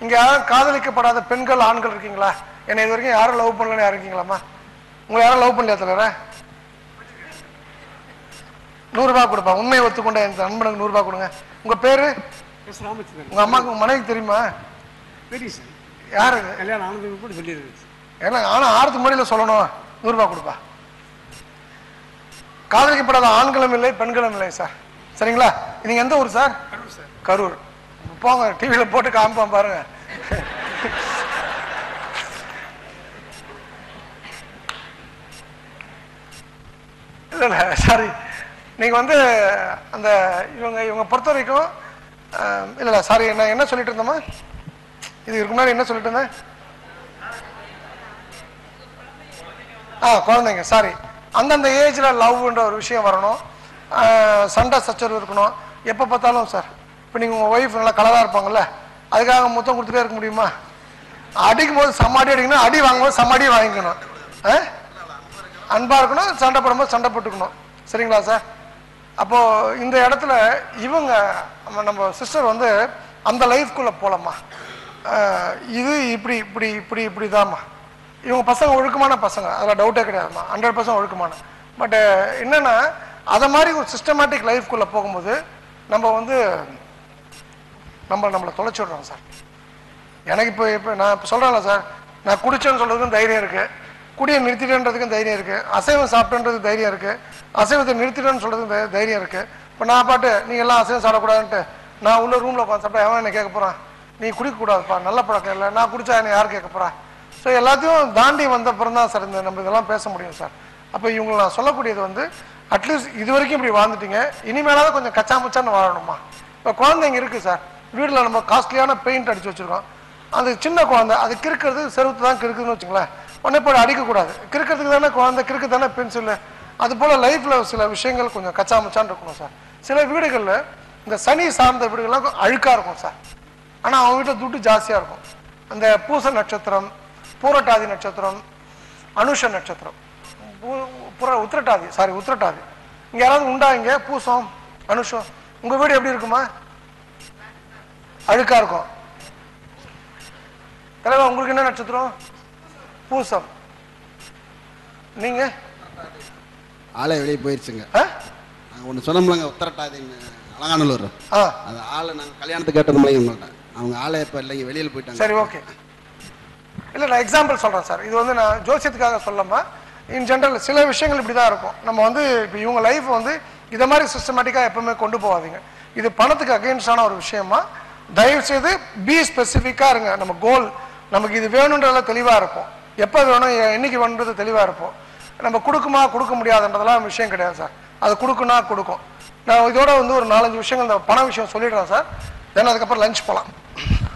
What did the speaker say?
இங்க யாரும் காதலிக்கப்படாத பெண்கள் ஆண்கள் இருக்கீங்களா என்னை இது வரைக்கும் யாரும் லவ் பண்ணலன்னு யாரும் இருக்கீங்களாம்மா உங்களை யாரும் லவ் பண்ணலையா தலைவரே நூறுரூபா கொடுப்பா உண்மையை ஒத்துக்கொண்ட என் நண்பனுக்கு நூறுரூபா கொடுங்க உங்க பேரு எஸ் ராமச்சந்திரன் உங்க அம்மாவுக்கு உங்க மனைவிக்கு தெரியுமா தெரியும் சார் யாருங்க கல்யாணம் ஆனதுக்கு கூட சொல்லியிருந்துச்சு ஏன்னா ஆனா ஆறுக்கு முறையில் சொல்லணும் நூறுரூபா கொடுப்பா காதலிக்கப்படாத ஆண்களும் இல்லை பெண்களும் இல்லை சார் சரிங்களா நீங்க எந்த ஊர் சார் கரூர் சார் கரூர் போங்க டிவியில் போட்டு காமிப்பான் பாருங்க இல்லை இல்லை சாரி நீங்கள் வந்து அந்த இவங்க இவங்க பொறுத்த வரைக்கும் அஹ், இல்லை இல்லை சாரி என்ன என்ன சொல்லிட்டு இருந்தோமா இது இதுக்கு முன்னாடி என்ன சொல்லிட்டு இருந்தேன் ஆ குழந்தைங்க சாரி அந்தந்த ஏஜில் லவ்ன்ற ஒரு விஷயம் வரணும் ஆஹ் சண்டை சச்சரவு இருக்கணும் எப்போ பார்த்தாலும் சார் இப்போ நீங்கள் உங்கள் ஒய்ஃப் நல்லா கலராக இருப்பாங்கல்ல அதுக்காக முத்தம் கொடுத்துட்டே இருக்க முடியுமா அடிக்கும் போது சம்மாடி அடிக்கணும் அடி வாங்கும்போது சம்மாடி வாங்கிக்கணும் ஆ அன்பாக இருக்கணும் சண்டை போடும்போது சண்டை போட்டுக்கணும் சரிங்களா சார் அப்போது இந்த இடத்துல இவங்க நம்ம- நம்ம சிஸ்டர் வந்து அந்த லைஃப்குள்ளே போகலாமா இது இப்படி இப்படி இப்படி இப்படி தாம்மா இவங்க பசங்க ஒழுக்கமான பசங்க அதில் டவுட்டே கிடையாதுமா ஹண்ட்ரட் பர்சன்ட் ஒழுக்கமான பட் என்னன்னா அதை மாதிரி ஒரு சிஸ்டமேட்டிக் லைஃப்குள்ளே போகும்போது நம்ம வந்து நம்ம நம்மளை தொலைச்சிடுறோம் சார் எனக்கு இப்போ இப்போ நான் இப்போ சொல்கிறேன்ல சார் நான் குடிச்சேன்னு சொல்கிறதுக்கும் தைரியம் இருக்குது குடியை நிறுத்திட்டேன்றதுக்கும் தைரியம் இருக்குது அசைவம் சாப்பிட்டேன்றது தைரியம் இருக்குது அசைவத்தை நிறுத்திட்டேன்னு சொல்கிறதுக்கு தை- தைரியம் இருக்குது இப்போ நான் பாட்டு நீங்கள் எல்லாம் அசைவம் சாப்பிடக்கூடாதுன்ட்டு நான் உள்ள ரூமில் உட்காந்து சாப்பிட்டா எவன் என்ன கேட்க போகிறான் நீ குடிக்கக்கூடாதுப்பா நல்ல பழக்கம் இல்லை நான் குடிச்சா என்ன யார் கேட்க போகிறா ஸோ எல்லாத்தையும் தாண்டி வந்த அப்புறம் தான் சார் இந்த நம்ம இதெல்லாம் பேச முடியும் சார் அப்போ இவங்களை நான் சொல்லக்கூடியது வந்து அட்லீஸ்ட் இது வரைக்கும் இப்படி வாழ்ந்துட்டீங்க இனிமேலாவது கொஞ்சம் கச்சா முச்சான்னு வாழணுமா இப்போ குழந்தைங்க இருக்குது சார் வீட்டில் நம்ம காஸ்ட்லியான பெயிண்ட் அடிச்சு வச்சுருக்கோம் அது சின்ன குழந்தை அது கிறுக்கிறது செருத்து தான் கிறுக்குதுன்னு வச்சுங்களேன் உடனே போய் அடிக்கக்கூடாது கிறுக்கிறதுக்கு தானே குழந்தை கிறுக்கு தானே பென்சில் அது போல் லைஃப்பில் சில விஷயங்கள் கொஞ்சம் கச்சா முச்சான்னு இருக்கணும் சார் சில வீடுகளில் இந்த சனி சார்ந்த வீடுகள்லாம் அழுக்காக இருக்கும் சார் ஆனால் அவங்க வீட்டில் துட்டு ஜாஸ்தியாக இருக்கும் அந்த பூச நட்சத்திரம் பூரட்டாதி நட்சத்திரம் அனுஷ நட்சத்திரம் பூ- புற உத்திரட்டாதி சாரி உத்திரட்டாதி இங்கே யாராவது உண்டா இங்கே பூசம் அனுஷம் உங்கள் வீடு எப்படி இருக்குமா அழுக்கா இருக்கும் தலைவா உங்களுக்கு என்ன நட்சத்திரம் பூசம் நீங்க ஆளே வெளியே போயிடுச்சுங்க ஆ? நாங்கள் ஒன்று சொன்னோம்லங்க உத்தரட்டாதின்னு அலங்காநல்லூர் ஆ அது ஆளை நாங்கள் கல்யாணத்துக்கு கேட்டோம்ல உங்கள்கிட்ட அவங்க ஆளே இப்போ இல்லைங்க வெளியில் போயிட்டாங்க சரி ஓகே இல்லை நான் எக்ஸாம்பிள் சொல்கிறேன் சார் இது வந்து நான் ஜோசியத்துக்காக சொல்லாம இன் ஜென்ரல் சில விஷயங்கள் இப்படி தான் இருக்கும் நம்ம வந்து இப்போ இவங்க லைஃப் வந்து இதை மாதிரி சிஸ்டமேட்டிக்காக எப்பவுமே கொண்டு போகாதீங்க இது பணத்துக்கு அகெயின்ஸ்டான ஒரு விஷயமா தயவு செய்து பி ஸ்பெசிஃபிக்காக இருங்க நம்ம கோல் நமக்கு இது வேணுன்றதுல தெளிவாக இருப்போம் எப்போ வேணும் எ- என்னைக்கு வேணுன்றது தெளிவாக இருப்போம் நம்ம கொடுக்குமா கொடுக்க முடியாதுன்றதெல்லாம் விஷயம் கிடையாது சார் அது கொடுக்குனா கொடுக்கும் நான் இதோட வந்து ஒரு நாலஞ்சு விஷயங்கள் இந்த பண விஷயம் சொல்லிடுறேன் சார் தென் அதுக்கப்புறம் லஞ்ச் போகலாம்